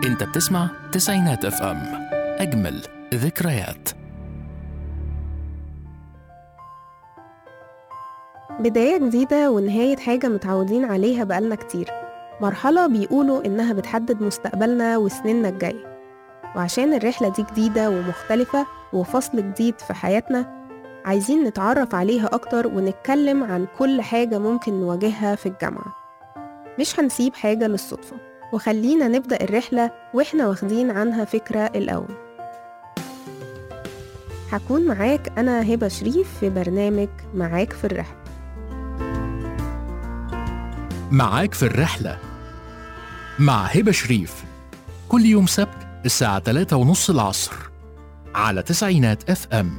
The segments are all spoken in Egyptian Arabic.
انت بتسمع تسعينات اف ام اجمل ذكريات بداية جديدة ونهاية حاجة متعودين عليها بقالنا كتير مرحلة بيقولوا إنها بتحدد مستقبلنا وسنيننا الجاية وعشان الرحلة دي جديدة ومختلفة وفصل جديد في حياتنا عايزين نتعرف عليها أكتر ونتكلم عن كل حاجة ممكن نواجهها في الجامعة مش هنسيب حاجة للصدفة وخلينا نبدأ الرحلة وإحنا واخدين عنها فكرة الأول هكون معاك أنا هبة شريف في برنامج معاك في الرحلة معاك في الرحلة مع هبة شريف كل يوم سبت الساعة 3 ونص العصر على تسعينات اف ام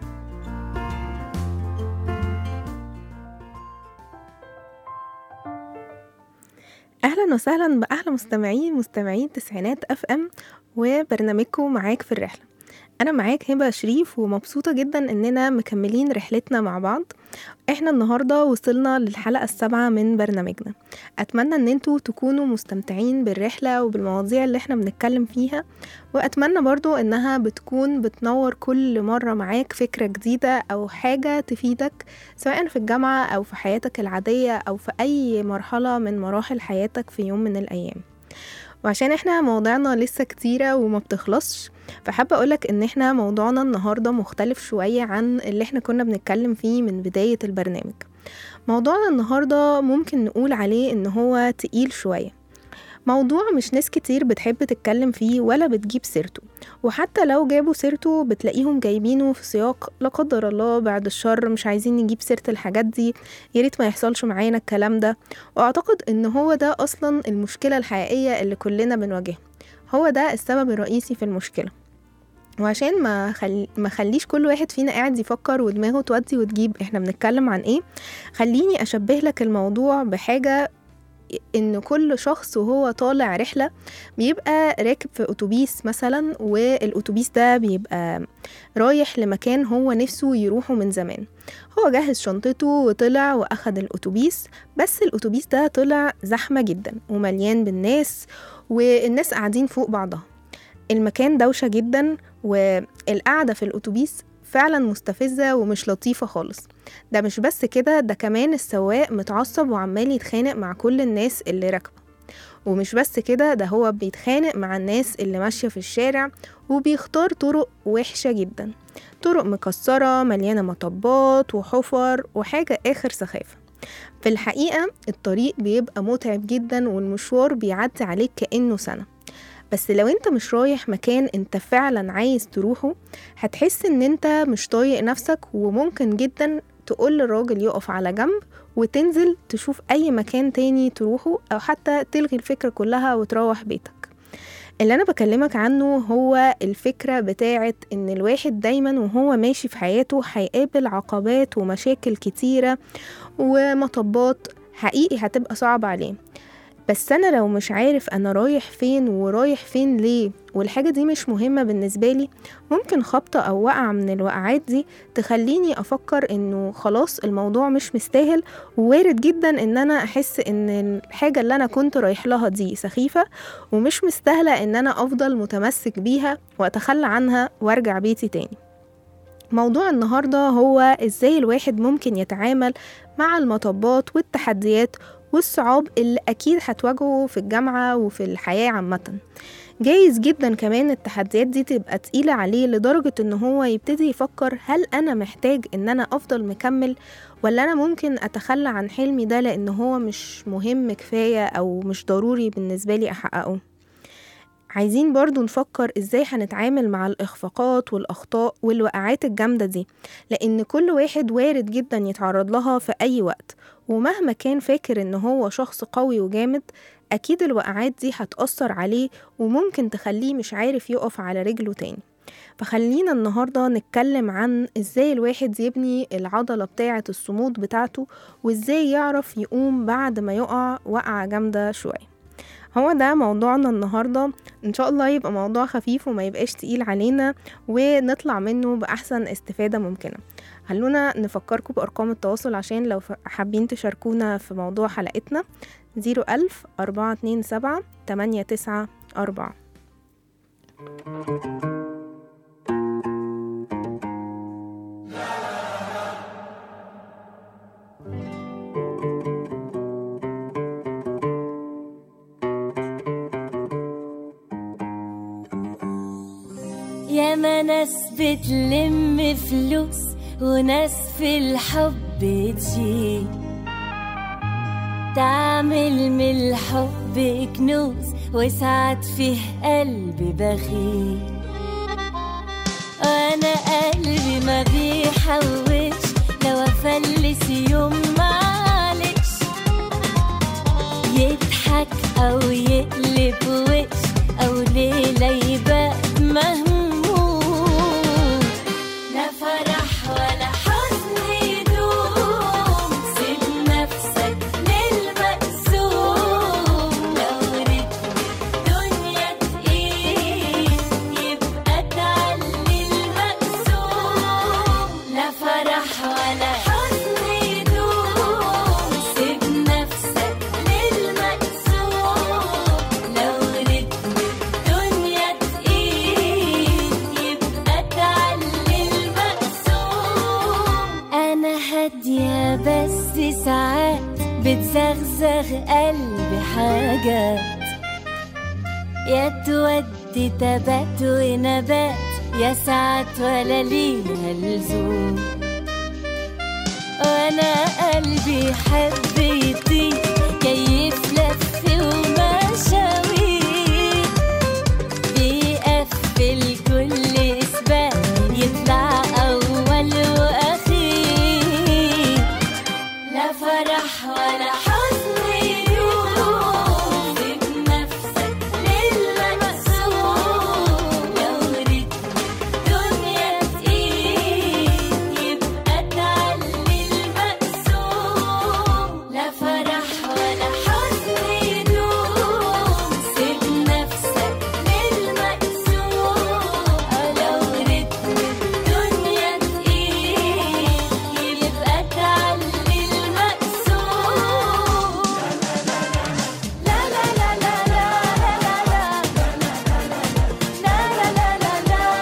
اهلا وسهلا باحلى مستمعين مستمعين تسعينات اف ام وبرنامجكم معاك في الرحله انا معاك هبه شريف ومبسوطه جدا اننا مكملين رحلتنا مع بعض احنا النهارده وصلنا للحلقه السابعه من برنامجنا اتمنى ان انتوا تكونوا مستمتعين بالرحله وبالمواضيع اللي احنا بنتكلم فيها واتمنى برضو انها بتكون بتنور كل مره معاك فكره جديده او حاجه تفيدك سواء في الجامعه او في حياتك العاديه او في اي مرحله من مراحل حياتك في يوم من الايام وعشان احنا موضوعنا لسه كتيرة وما بتخلصش فحابة أقولك إن احنا موضوعنا النهاردة مختلف شوية عن اللي احنا كنا بنتكلم فيه من بداية البرنامج موضوعنا النهاردة ممكن نقول عليه إن هو تقيل شوية موضوع مش ناس كتير بتحب تتكلم فيه ولا بتجيب سيرته وحتى لو جابوا سيرته بتلاقيهم جايبينه في سياق لا قدر الله بعد الشر مش عايزين نجيب سيرة الحاجات دي ياريت ما يحصلش معانا الكلام ده واعتقد ان هو ده اصلا المشكلة الحقيقية اللي كلنا بنواجهها هو ده السبب الرئيسي في المشكلة وعشان ما خل... ما خليش كل واحد فينا قاعد يفكر ودماغه تودي وتجيب احنا بنتكلم عن ايه خليني اشبه لك الموضوع بحاجة ان كل شخص وهو طالع رحلة بيبقى راكب في اتوبيس مثلا والاتوبيس ده بيبقى رايح لمكان هو نفسه يروحه من زمان هو جهز شنطته وطلع واخد الاتوبيس بس الاتوبيس ده طلع زحمة جدا ومليان بالناس والناس قاعدين فوق بعضها المكان دوشة جدا والقعدة في الاتوبيس فعلا مستفزة ومش لطيفة خالص ده مش بس كده ده كمان السواق متعصب وعمال يتخانق مع كل الناس اللي راكبة ومش بس كده ده هو بيتخانق مع الناس اللي ماشية في الشارع وبيختار طرق وحشة جدا طرق مكسرة مليانة مطبات وحفر وحاجة آخر سخافة في الحقيقة الطريق بيبقى متعب جدا والمشوار بيعدي عليك كأنه سنة بس لو انت مش رايح مكان انت فعلا عايز تروحه هتحس ان انت مش طايق نفسك وممكن جدا تقول للراجل يقف على جنب وتنزل تشوف اي مكان تاني تروحه او حتى تلغي الفكرة كلها وتروح بيتك اللي انا بكلمك عنه هو الفكرة بتاعت ان الواحد دايما وهو ماشي في حياته هيقابل عقبات ومشاكل كتيرة ومطبات حقيقي هتبقى صعبة عليه بس انا لو مش عارف انا رايح فين ورايح فين ليه والحاجة دي مش مهمة بالنسبة لي ممكن خبطة او وقعة من الوقعات دي تخليني افكر انه خلاص الموضوع مش مستاهل ووارد جدا ان انا احس ان الحاجة اللي انا كنت رايح لها دي سخيفة ومش مستاهلة ان انا افضل متمسك بيها واتخلى عنها وارجع بيتي تاني موضوع النهاردة هو ازاي الواحد ممكن يتعامل مع المطبات والتحديات والصعاب اللي أكيد هتواجهه في الجامعة وفي الحياة عامة جايز جدا كمان التحديات دي تبقى تقيلة عليه لدرجة ان هو يبتدي يفكر هل انا محتاج ان انا افضل مكمل ولا انا ممكن اتخلى عن حلمي ده لان هو مش مهم كفاية او مش ضروري بالنسبة لي احققه عايزين برضو نفكر ازاي هنتعامل مع الإخفاقات والأخطاء والوقعات الجامدة دي لأن كل واحد وارد جدا يتعرض لها في أي وقت ومهما كان فاكر ان هو شخص قوي وجامد أكيد الوقعات دي هتأثر عليه وممكن تخليه مش عارف يقف على رجله تاني فخلينا النهاردة نتكلم عن ازاي الواحد يبني العضلة بتاعة الصمود بتاعته وازاي يعرف يقوم بعد ما يقع وقعة جامدة شوية هو ده موضوعنا النهاردة ان شاء الله يبقى موضوع خفيف وما يبقاش تقيل علينا ونطلع منه بأحسن استفادة ممكنة خلونا نفكركم بأرقام التواصل عشان لو حابين تشاركونا في موضوع حلقتنا زيرو ألف أربعة اتنين سبعة تمانية تسعة أربعة ياما ناس بتلم فلوس وناس في الحب تشيل تعمل من الحب كنوز وساعات فيه قلبي بخيل وانا قلبي ما بيحوش لو افلس يوم معلش يضحك او يقلب وش او ليله يبقى مهموم لا فرح ولا حزن يدوم سيب نفسك للمقسوم لو رتم الدنيا تقيل يبقى تعلي المقسوم لا فرح ولا حزن يدوم سيب نفسك للمقسوم لو رتم الدنيا تقيل يبقى تعلي المقسوم أنا هادية بس ساعات بتزغزغ قلبي حاجات يا تودي تبات ونبات يا ساعات ولا ليها لزوم وانا قلبي حب يطير كيف لف ومشاوير بيقفل كل اسباب يطلع اول واخير لا فرح ولا حزن يدوم سيب نفسك للمقسوم لو رتم الدنيا تقيل يبقى تعلي المقسوم لا فرح ولا حزن يدوم سيب نفسك للمقسوم لو رتم الدنيا تقيل يبقى تعلي المقسوم لا لا لا لا لا لا لا لا لا لا لا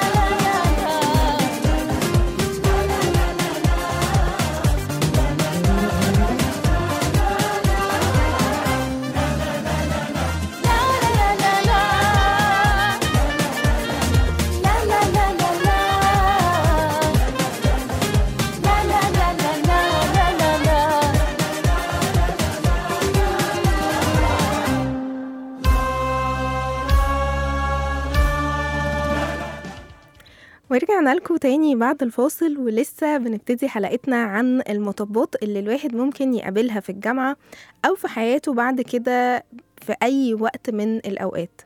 ورجعنا لكم تاني بعد الفاصل ولسه بنبتدي حلقتنا عن المطبات اللي الواحد ممكن يقابلها في الجامعة أو في حياته بعد كده في أي وقت من الأوقات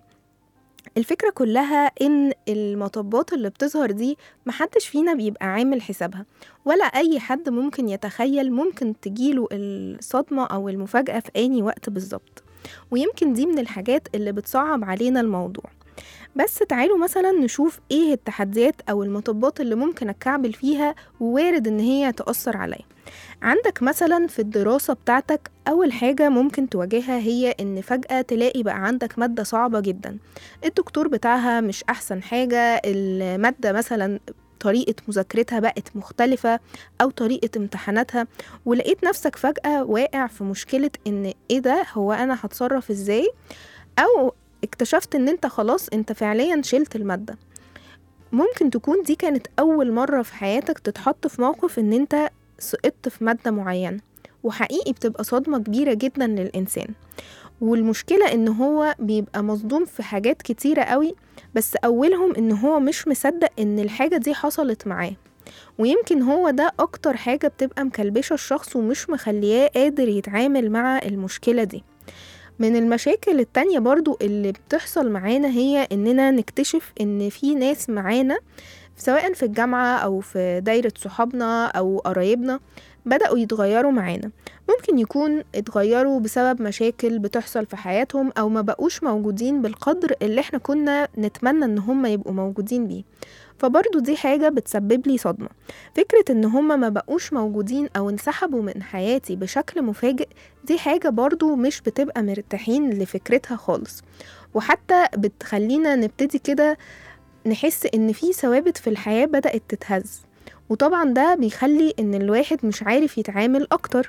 الفكرة كلها إن المطبات اللي بتظهر دي محدش فينا بيبقى عامل حسابها ولا أي حد ممكن يتخيل ممكن تجيله الصدمة أو المفاجأة في أي وقت بالظبط ويمكن دي من الحاجات اللي بتصعب علينا الموضوع بس تعالوا مثلا نشوف ايه التحديات او المطبات اللي ممكن اتكعبل فيها ووارد ان هي تأثر عليا عندك مثلا في الدراسة بتاعتك أول حاجة ممكن تواجهها هي إن فجأة تلاقي بقى عندك مادة صعبة جدا الدكتور بتاعها مش أحسن حاجة المادة مثلا طريقة مذاكرتها بقت مختلفة أو طريقة امتحاناتها ولقيت نفسك فجأة واقع في مشكلة إن إيه ده هو أنا هتصرف إزاي أو اكتشفت إن أنت خلاص أنت فعليا شلت المادة ممكن تكون دي كانت أول مرة في حياتك تتحط في موقف إن أنت سقطت في مادة معينة وحقيقي بتبقى صدمة كبيرة جدا للإنسان والمشكلة إن هو بيبقى مصدوم في حاجات كتيرة قوي بس أولهم إن هو مش مصدق إن الحاجة دي حصلت معاه ويمكن هو ده أكتر حاجة بتبقى مكلبشة الشخص ومش مخلياه قادر يتعامل مع المشكلة دي من المشاكل التانية برضو اللي بتحصل معانا هي إننا نكتشف إن في ناس معانا سواء في الجامعة أو في دايرة صحابنا أو قرايبنا بدأوا يتغيروا معانا ممكن يكون اتغيروا بسبب مشاكل بتحصل في حياتهم أو ما بقوش موجودين بالقدر اللي احنا كنا نتمنى ان هم يبقوا موجودين بيه فبرضو دي حاجة بتسبب لي صدمة فكرة ان هم ما بقوش موجودين او انسحبوا من حياتي بشكل مفاجئ دي حاجة برضو مش بتبقى مرتاحين لفكرتها خالص وحتى بتخلينا نبتدي كده نحس ان في ثوابت في الحياة بدأت تتهز وطبعا ده بيخلي ان الواحد مش عارف يتعامل اكتر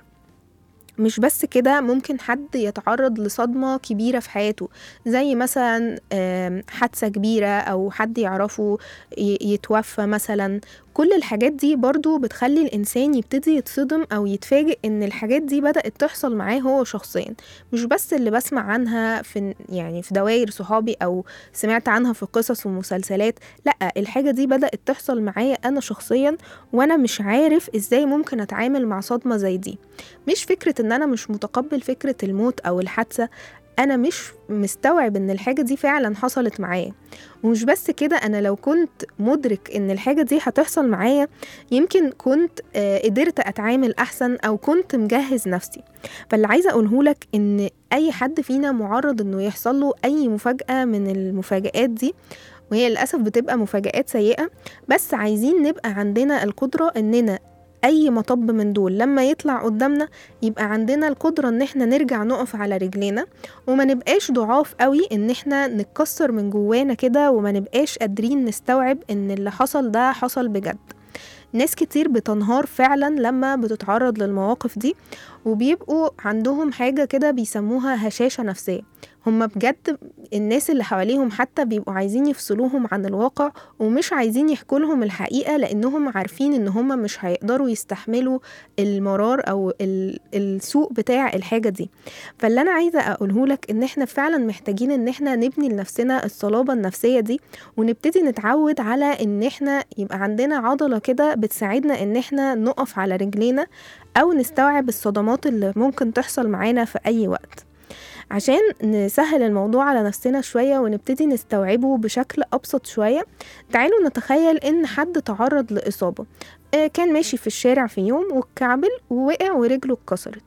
مش بس كده ممكن حد يتعرض لصدمة كبيرة في حياته زي مثلا آم، حادثة كبيرة أو حد يعرفه ي- يتوفى مثلا كل الحاجات دي برضو بتخلي الإنسان يبتدي يتصدم أو يتفاجئ إن الحاجات دي بدأت تحصل معاه هو شخصيا مش بس اللي بسمع عنها في يعني في دوائر صحابي أو سمعت عنها في قصص ومسلسلات لأ الحاجة دي بدأت تحصل معايا أنا شخصيا وأنا مش عارف إزاي ممكن أتعامل مع صدمة زي دي مش فكرة إن أنا مش متقبل فكرة الموت أو الحادثة أنا مش مستوعب إن الحاجة دي فعلا حصلت معايا ومش بس كده أنا لو كنت مدرك إن الحاجة دي هتحصل معايا يمكن كنت آه، قدرت أتعامل أحسن أو كنت مجهز نفسي فاللي عايزة أقوله لك إن أي حد فينا معرض إنه يحصل له أي مفاجأة من المفاجآت دي وهي للأسف بتبقى مفاجآت سيئة بس عايزين نبقى عندنا القدرة إننا أي مطب من دول لما يطلع قدامنا يبقى عندنا القدرة إن احنا نرجع نقف على رجلينا وما نبقاش ضعاف قوي إن احنا نتكسر من جوانا كده وما نبقاش قادرين نستوعب إن اللي حصل ده حصل بجد ناس كتير بتنهار فعلا لما بتتعرض للمواقف دي وبيبقوا عندهم حاجة كده بيسموها هشاشة نفسية هما بجد الناس اللي حواليهم حتى بيبقوا عايزين يفصلوهم عن الواقع ومش عايزين يحكوا لهم الحقيقة لأنهم عارفين إن هما مش هيقدروا يستحملوا المرار أو ال- السوء بتاع الحاجة دي فاللي أنا عايزة أقوله لك إن إحنا فعلا محتاجين إن إحنا نبني لنفسنا الصلابة النفسية دي ونبتدي نتعود على إن إحنا يبقى عندنا عضلة كده بتساعدنا إن إحنا نقف على رجلينا أو نستوعب الصدمات اللي ممكن تحصل معانا في أي وقت عشان نسهل الموضوع على نفسنا شوية ونبتدي نستوعبه بشكل أبسط شوية تعالوا نتخيل إن حد تعرض لإصابة آه، كان ماشي في الشارع في يوم واتكعبل ووقع ورجله اتكسرت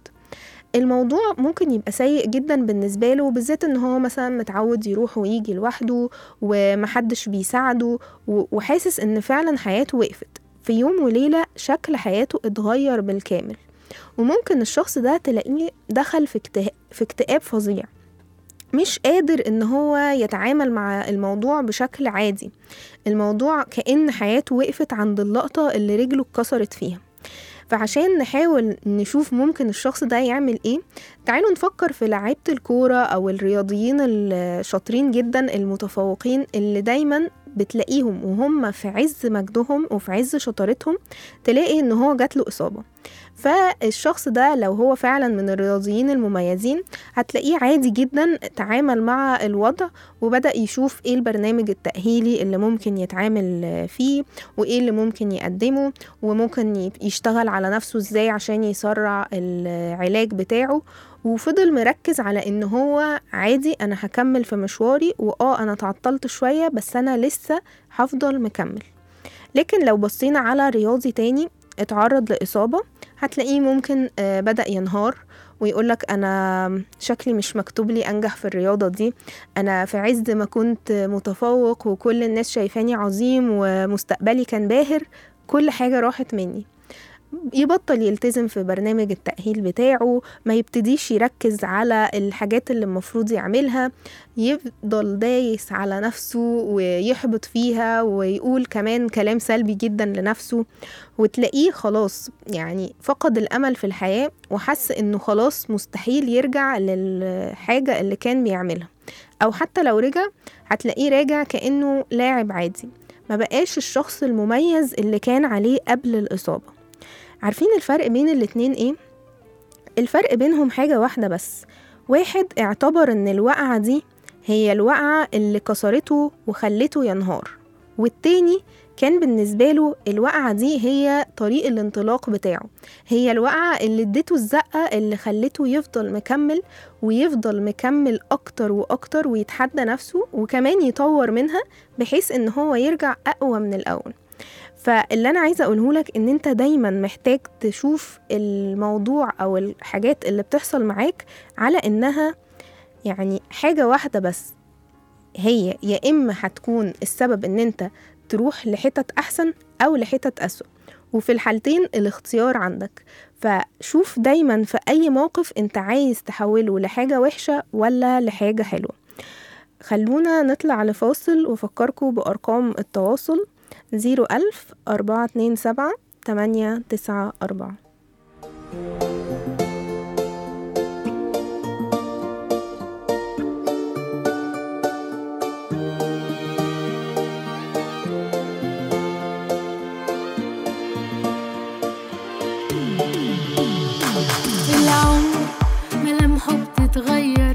الموضوع ممكن يبقى سيء جدا بالنسبة له بالذات ان هو مثلا متعود يروح ويجي لوحده ومحدش بيساعده و- وحاسس ان فعلا حياته وقفت في يوم وليلة شكل حياته اتغير بالكامل وممكن الشخص ده تلاقيه دخل في اكتئاب, في اكتئاب فظيع مش قادر ان هو يتعامل مع الموضوع بشكل عادي الموضوع كأن حياته وقفت عند اللقطة اللي رجله اتكسرت فيها فعشان نحاول نشوف ممكن الشخص ده يعمل ايه تعالوا نفكر في لعيبة الكورة او الرياضيين الشاطرين جدا المتفوقين اللي دايما بتلاقيهم وهم في عز مجدهم وفي عز شطارتهم تلاقي ان هو جات له اصابة فالشخص ده لو هو فعلا من الرياضيين المميزين هتلاقيه عادي جدا تعامل مع الوضع وبدأ يشوف ايه البرنامج التأهيلي اللي ممكن يتعامل فيه وايه اللي ممكن يقدمه وممكن ي- يشتغل على نفسه ازاي عشان يسرع العلاج بتاعه وفضل مركز على ان هو عادي انا هكمل في مشواري واه انا تعطلت شوية بس انا لسه هفضل مكمل لكن لو بصينا على رياضي تاني اتعرض لإصابة هتلاقيه ممكن آه، بدأ ينهار ويقولك أنا شكلي مش مكتوب لي أنجح في الرياضة دي أنا في عز ما كنت متفوق وكل الناس شايفاني عظيم ومستقبلي كان باهر كل حاجة راحت مني يبطل يلتزم في برنامج التأهيل بتاعه ما يبتديش يركز على الحاجات اللي المفروض يعملها يفضل دايس على نفسه ويحبط فيها ويقول كمان كلام سلبي جدا لنفسه وتلاقيه خلاص يعني فقد الأمل في الحياة وحس إنه خلاص مستحيل يرجع للحاجة اللي كان بيعملها أو حتى لو رجع هتلاقيه راجع كأنه لاعب عادي ما بقاش الشخص المميز اللي كان عليه قبل الإصابة عارفين الفرق بين الاتنين ايه؟ الفرق بينهم حاجة واحدة بس واحد اعتبر ان الوقعة دي هي الوقعة اللي كسرته وخلته ينهار والتاني كان بالنسبة له الوقعة دي هي طريق الانطلاق بتاعه هي الوقعة اللي اديته الزقة اللي خلته يفضل مكمل ويفضل مكمل أكتر وأكتر ويتحدى نفسه وكمان يطور منها بحيث إن هو يرجع أقوى من الأول فاللي انا عايزه اقوله لك ان انت دايما محتاج تشوف الموضوع او الحاجات اللي بتحصل معاك على انها يعني حاجه واحده بس هي يا اما هتكون السبب ان انت تروح لحتت احسن او لحتت اسوأ وفي الحالتين الاختيار عندك فشوف دايما في اي موقف انت عايز تحوله لحاجه وحشه ولا لحاجه حلوه خلونا نطلع لفاصل وفكركم بأرقام التواصل زيرو ألف أربعة اتنين سبعة تمانية تسعة أربعة العمر ملامحه بتتغير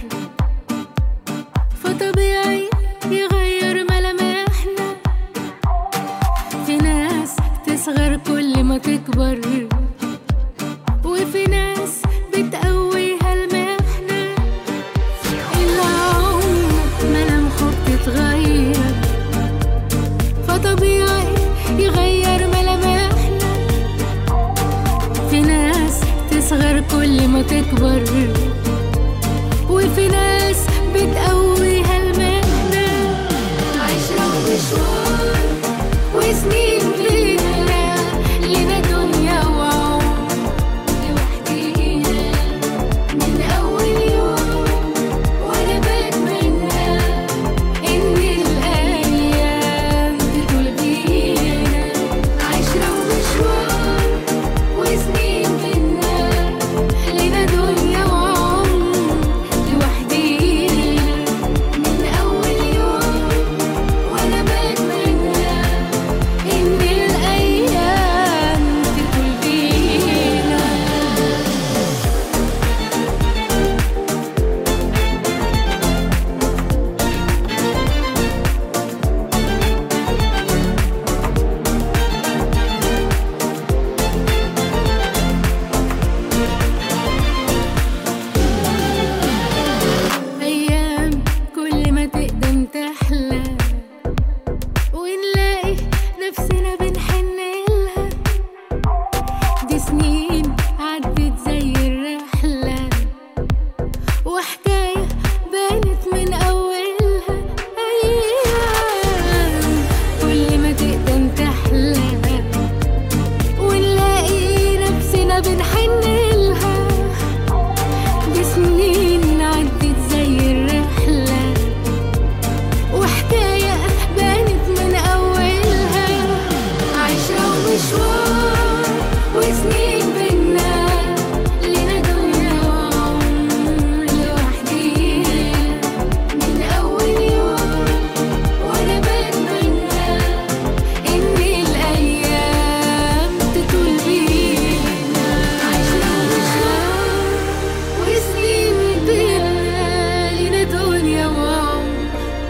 فطبيعي يغير ملامحنا في ناس تصغر كل ما تكبر وفي ناس بتقويها المحنة العمر ملامحه بتتغير فطبيعي يغير ملامحنا في ناس تصغر كل ما تكبر وفي ناس بتقويها المهنة عشرة ومشوار وسنين بينا لنا دنيا وعمر لوحدينا من أول يوم وأنا بتمنى إن الأيام تطول بينا عشرة ومشوار وسنين بينا لنا دنيا وعمر لوحدينا من أول يوم وأنا بتمنى إن الأيام تطول بينا أيام كل ما تقدم تحلى ونلاقي نفسنا بنحن لها دي سنين عدت زي الرحلة وحكاية بانت من أولها أيام كل ما تقدم تحلى ونلاقي نفسنا بنحن لها دي سنين عدت زي الرحلة وحكاية بانت من أولها عشرة ومشوار وسنين بينا لنا دنيا وعمر لوحدينا من أول يوم وأنا بتمنى إن الأيام تطول بينا عشرة ومشوار وسنين بينا لنا دنيا وعمر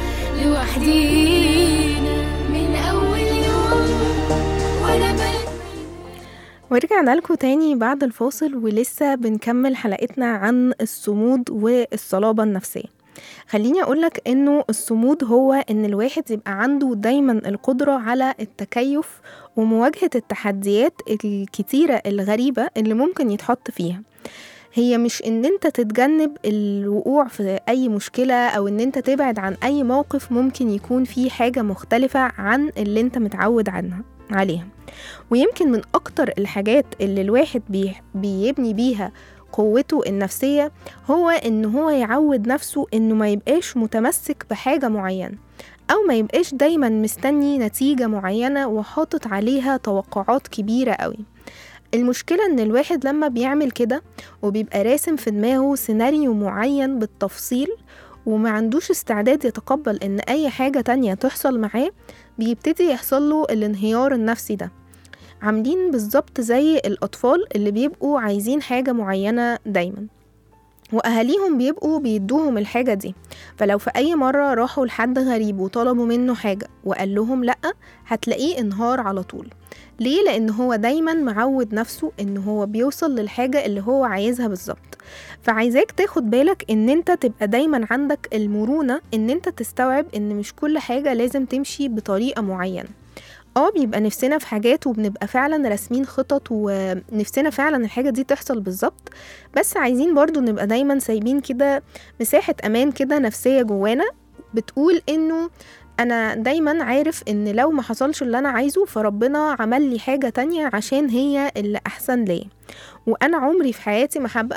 لوحدينا من أول يوم وأنا بتمنى ورجعنا لكم تاني بعد الفاصل ولسه بنكمل حلقتنا عن الصمود والصلابة النفسية خليني أقولك إنه الصمود هو إن الواحد يبقى عنده دايما القدرة على التكيف ومواجهة التحديات الكتيرة الغريبة اللي ممكن يتحط فيها هي مش ان انت تتجنب الوقوع في اي مشكلة او ان انت تبعد عن اي موقف ممكن يكون فيه حاجة مختلفة عن اللي انت متعود عنها عليها ويمكن من أكتر الحاجات اللي الواحد بي بيبني بيها قوته النفسية هو إن هو يعود نفسه إنه ما يبقاش متمسك بحاجة معينة أو ما يبقاش دايما مستني نتيجة معينة وحاطط عليها توقعات كبيرة قوي المشكلة إن الواحد لما بيعمل كده وبيبقى راسم في دماغه سيناريو معين بالتفصيل وما عندوش استعداد يتقبل إن أي حاجة تانية تحصل معاه بيبتدي يحصل له الانهيار النفسي ده عاملين بالظبط زي الأطفال اللي بيبقوا عايزين حاجة معينة دايما وأهاليهم بيبقوا بيدوهم الحاجة دي فلو في أي مرة راحوا لحد غريب وطلبوا منه حاجة وقال لهم لأ هتلاقيه انهار على طول ليه؟ لأن هو دايما معود نفسه إن هو بيوصل للحاجة اللي هو عايزها بالظبط فعايزاك تاخد بالك إن أنت تبقى دايما عندك المرونة إن أنت تستوعب إن مش كل حاجة لازم تمشي بطريقة معينة اه بيبقى نفسنا في حاجات وبنبقى فعلا راسمين خطط ونفسنا فعلا الحاجة دي تحصل بالظبط بس عايزين برضو نبقى دايما سايبين كده مساحة أمان كده نفسية جوانا بتقول إنه أنا دايما عارف إن لو ما حصلش اللي أنا عايزه فربنا عمل لي حاجة تانية عشان هي اللي أحسن ليا وأنا عمري في حياتي ما هبقى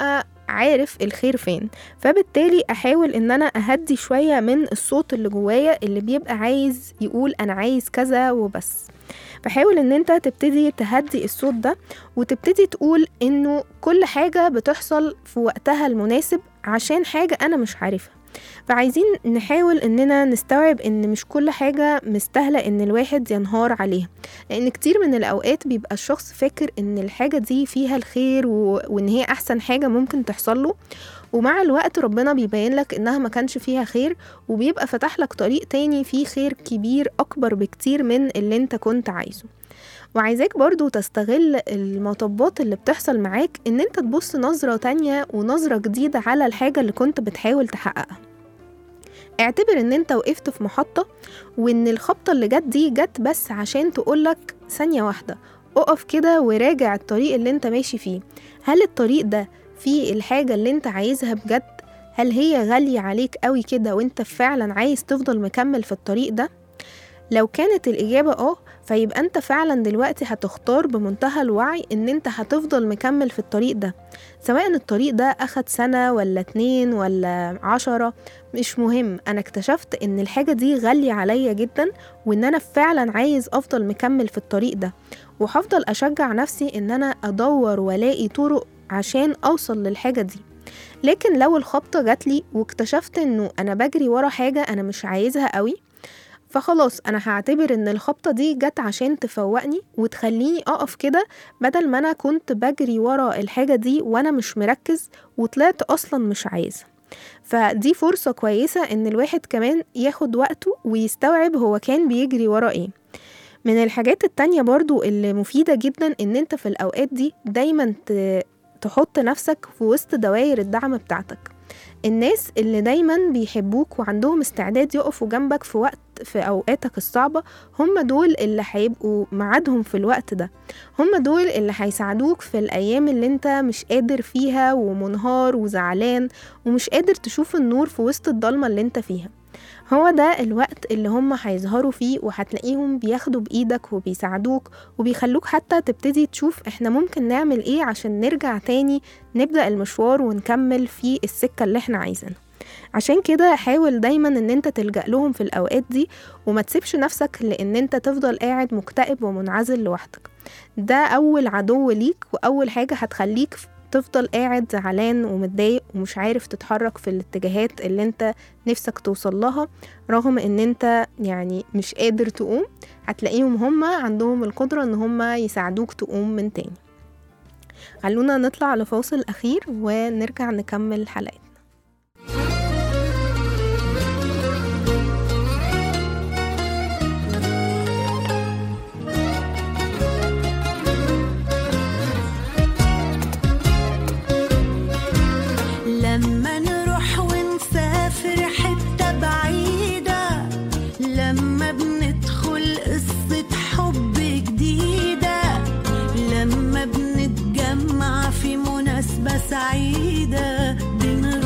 عارف الخير فين فبالتالي احاول ان انا اهدي شويه من الصوت اللي جوايا اللي بيبقى عايز يقول انا عايز كذا وبس فحاول ان انت تبتدي تهدي الصوت ده وتبتدي تقول انه كل حاجه بتحصل في وقتها المناسب عشان حاجه انا مش عارفها فعايزين نحاول اننا نستوعب ان مش كل حاجه مستاهله ان الواحد ينهار عليها لان كتير من الاوقات بيبقى الشخص فاكر ان الحاجه دي فيها الخير و... وان هي احسن حاجه ممكن تحصل له ومع الوقت ربنا بيبين لك انها ما كانش فيها خير وبيبقى فتح لك طريق تاني فيه خير كبير اكبر بكتير من اللي انت كنت عايزه وعايزاك برضو تستغل المطبات اللي بتحصل معاك ان انت تبص نظرة تانية ونظرة جديدة على الحاجة اللي كنت بتحاول تحققها اعتبر ان انت وقفت في محطة وان الخبطة اللي جت دي جت بس عشان تقولك ثانية واحدة اقف كده وراجع الطريق اللي انت ماشي فيه هل الطريق ده فيه الحاجة اللي انت عايزها بجد هل هي غالية عليك قوي كده وانت فعلا عايز تفضل مكمل في الطريق ده لو كانت الإجابة اه فيبقى انت فعلا دلوقتي هتختار بمنتهى الوعي ان انت هتفضل مكمل في الطريق ده سواء الطريق ده اخد سنة ولا اتنين ولا عشرة مش مهم انا اكتشفت ان الحاجة دي غالية عليا جدا وان انا فعلا عايز افضل مكمل في الطريق ده وهفضل اشجع نفسي ان انا ادور والاقي طرق عشان اوصل للحاجة دي لكن لو الخبطة جاتلي واكتشفت انه انا بجري ورا حاجة انا مش عايزها قوي فخلاص انا هعتبر ان الخبطة دي جت عشان تفوقني وتخليني اقف كده بدل ما انا كنت بجري ورا الحاجة دي وانا مش مركز وطلعت اصلا مش عايزة فدي فرصة كويسة ان الواحد كمان ياخد وقته ويستوعب هو كان بيجري ورا ايه من الحاجات التانية برضو اللي مفيدة جدا ان انت في الاوقات دي دايما ت- تحط نفسك في وسط دوائر الدعم بتاعتك الناس اللي دايما بيحبوك وعندهم استعداد يقفوا جنبك في وقت في اوقاتك الصعبة هم دول اللي هيبقوا معادهم في الوقت ده هم دول اللي هيساعدوك في الايام اللي انت مش قادر فيها ومنهار وزعلان ومش قادر تشوف النور في وسط الضلمة اللي انت فيها هو ده الوقت اللي هم هيظهروا فيه وهتلاقيهم بياخدوا بإيدك وبيساعدوك وبيخلوك حتى تبتدي تشوف احنا ممكن نعمل ايه عشان نرجع تاني نبدأ المشوار ونكمل في السكة اللي احنا عايزينها عشان كده حاول دايما ان انت تلجأ لهم في الاوقات دي وما تسيبش نفسك لان انت تفضل قاعد مكتئب ومنعزل لوحدك ده اول عدو ليك واول حاجة هتخليك تفضل قاعد زعلان ومتضايق ومش عارف تتحرك في الاتجاهات اللي انت نفسك توصل لها رغم ان انت يعني مش قادر تقوم هتلاقيهم هما عندهم القدرة ان هما يساعدوك تقوم من تاني خلونا نطلع لفاصل اخير ونرجع نكمل حلقتنا لما نروح ونسافر حتة بعيدة لما بندخل قصة حب جديدة لما بنتجمع في مناسبة سعيدة بنروح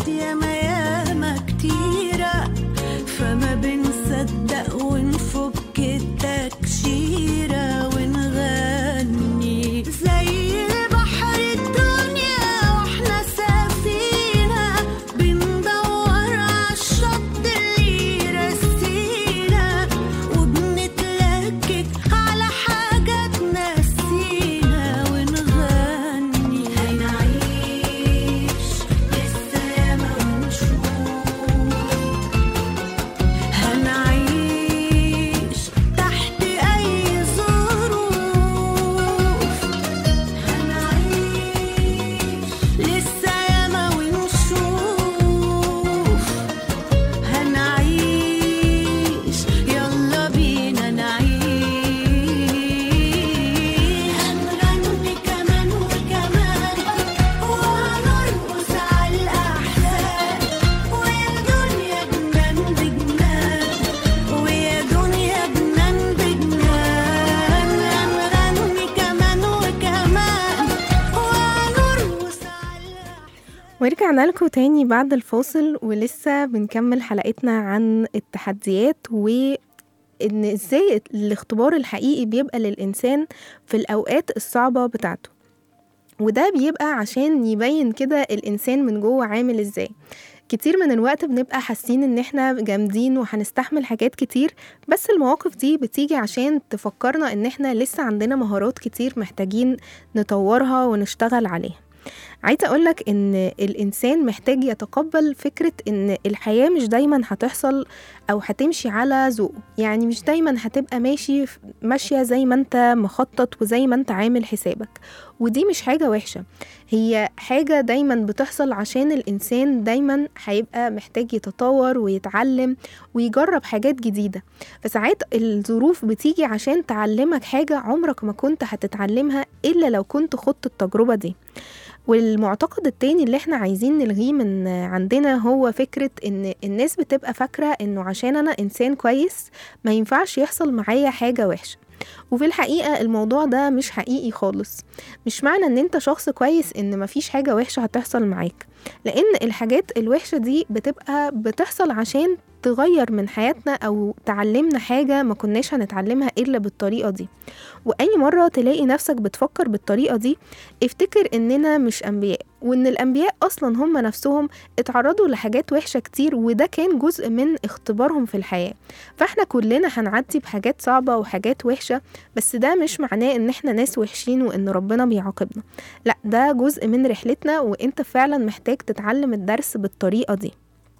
فات ياما ياما كتيرة فما بنصدق ونفك التكشيرة ونغني زي البحر الدنيا واحنا سفينة بندور عالشط اللي يرسينا وبنتلكك على حاجة تنسينا ونغني هنعيش لسه ياما ونشوف هنعيش تحت أي ظروف هنعيش لسه ياما ونشوف هنعيش يلا بينا نعيش هنغني كمان وكمان وهنرقص على الأحزان ويا دنيا جنان بجنان ويا دنيا جنان بجنان هنغني كمان وكمان وهنرقص على الأحزان ورجعنا لكم تاني بعد الفاصل ولسه بنكمل حلقتنا عن التحديات و ان ازاي الاختبار الحقيقي بيبقى للإنسان في الأوقات الصعبة بتاعته وده بيبقى عشان يبين كده الإنسان من جوه عامل ازاي كتير من الوقت بنبقى حاسين ان احنا جامدين وهنستحمل حاجات كتير بس المواقف دي بتيجي عشان تفكرنا ان احنا لسه عندنا مهارات كتير محتاجين نطورها ونشتغل عليها عايزة أقولك إن الإنسان محتاج يتقبل فكرة إن الحياة مش دايما هتحصل أو هتمشي على ذوقه يعني مش دايما هتبقى ماشي ماشية زي ما أنت مخطط وزي ما أنت عامل حسابك ودي مش حاجة وحشة هي حاجة دايما بتحصل عشان الإنسان دايما هيبقى محتاج يتطور ويتعلم ويجرب حاجات جديدة فساعات الظروف بتيجي عشان تعلمك حاجة عمرك ما كنت هتتعلمها إلا لو كنت خضت التجربة دي والمعتقد التاني اللي احنا عايزين نلغيه من عندنا هو فكرة ان الناس بتبقى فاكرة انه عشان انا انسان كويس ما ينفعش يحصل معايا حاجة وحشة وفي الحقيقة الموضوع ده مش حقيقي خالص مش معنى ان انت شخص كويس ان مفيش حاجة وحشة هتحصل معاك لان الحاجات الوحشة دي بتبقى بتحصل عشان تغير من حياتنا او تعلمنا حاجة ما كناش هنتعلمها الا بالطريقة دي واي مرة تلاقي نفسك بتفكر بالطريقة دي افتكر اننا مش انبياء وان الانبياء اصلا هم نفسهم اتعرضوا لحاجات وحشة كتير وده كان جزء من اختبارهم في الحياة فاحنا كلنا هنعدي بحاجات صعبة وحاجات وحشة بس ده مش معناه ان احنا ناس وحشين وان ربنا بيعاقبنا لا ده جزء من رحلتنا وانت فعلا محتاج تتعلم الدرس بالطريقة دي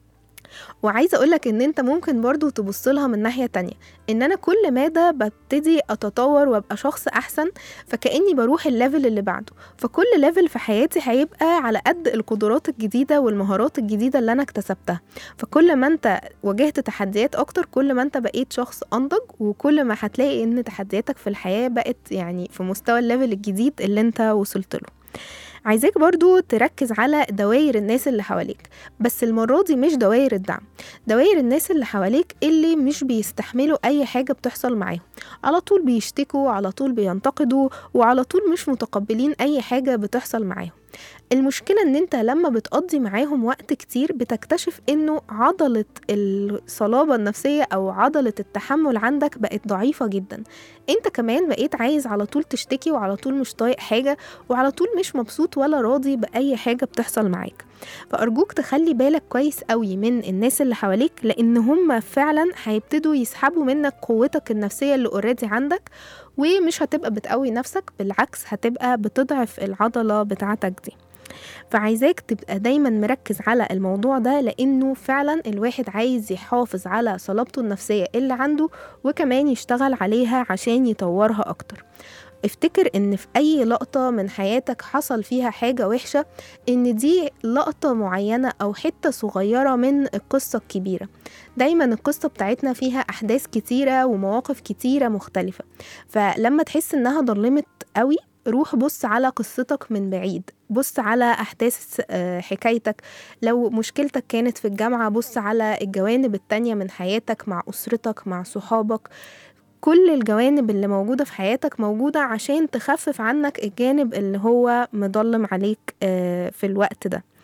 وعايزه اقولك ان انت ممكن برضو تبص لها من ناحيه تانية ان انا كل مادة ببتدي اتطور وابقى شخص احسن فكاني بروح الليفل اللي بعده فكل ليفل في حياتي هيبقى على قد القدرات الجديده والمهارات الجديده اللي انا اكتسبتها فكل ما انت واجهت تحديات اكتر كل ما انت بقيت شخص انضج وكل ما هتلاقي ان تحدياتك في الحياه بقت يعني في مستوى الليفل الجديد اللي انت وصلت له عايزاك برضو تركز على دوائر الناس اللي حواليك بس المرة دي مش دوائر الدعم دوائر الناس اللي حواليك اللي مش بيستحملوا أي حاجة بتحصل معاهم على طول بيشتكوا على طول بينتقدوا وعلى طول مش متقبلين أي حاجة بتحصل معاهم المشكلة ان انت لما بتقضي معاهم وقت كتير بتكتشف انه عضلة الصلابة النفسية او عضلة التحمل عندك بقت ضعيفة جدا انت كمان بقيت عايز على طول تشتكي وعلى طول مش طايق حاجة وعلى طول مش مبسوط ولا راضي بأي حاجة بتحصل معاك فأرجوك تخلي بالك كويس قوي من الناس اللي حواليك لأن هم فعلا هيبتدوا يسحبوا منك قوتك النفسية اللي اوريدي عندك ومش هتبقى بتقوي نفسك بالعكس هتبقى بتضعف العضلة بتاعتك دي فعايزاك تبقى دايما مركز على الموضوع ده لانه فعلا الواحد عايز يحافظ على صلابته النفسية اللي عنده وكمان يشتغل عليها عشان يطورها اكتر افتكر ان في اي لقطة من حياتك حصل فيها حاجة وحشة ان دي لقطة معينة او حتة صغيرة من القصة الكبيرة دايما القصة بتاعتنا فيها احداث كتيرة ومواقف كتيرة مختلفة فلما تحس انها ضلمت قوي روح بص على قصتك من بعيد بص على أحداث حكايتك لو مشكلتك كانت في الجامعة بص على الجوانب التانية من حياتك مع أسرتك مع صحابك كل الجوانب اللي موجودة في حياتك موجودة عشان تخفف عنك الجانب اللي هو مضلم عليك في الوقت ده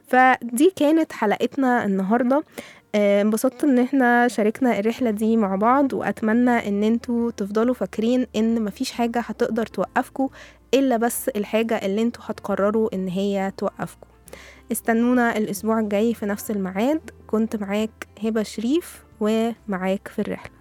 فدي كانت حلقتنا النهارده آه، انبسطت ان احنا شاركنا الرحلة دي مع بعض واتمنى ان انتوا تفضلوا فاكرين ان مفيش حاجة هتقدر توقفكوا الا بس الحاجة اللي انتوا هتقرروا ان هي توقفكوا استنونا الاسبوع الجاي في نفس الميعاد كنت معاك هبة شريف ومعاك في الرحلة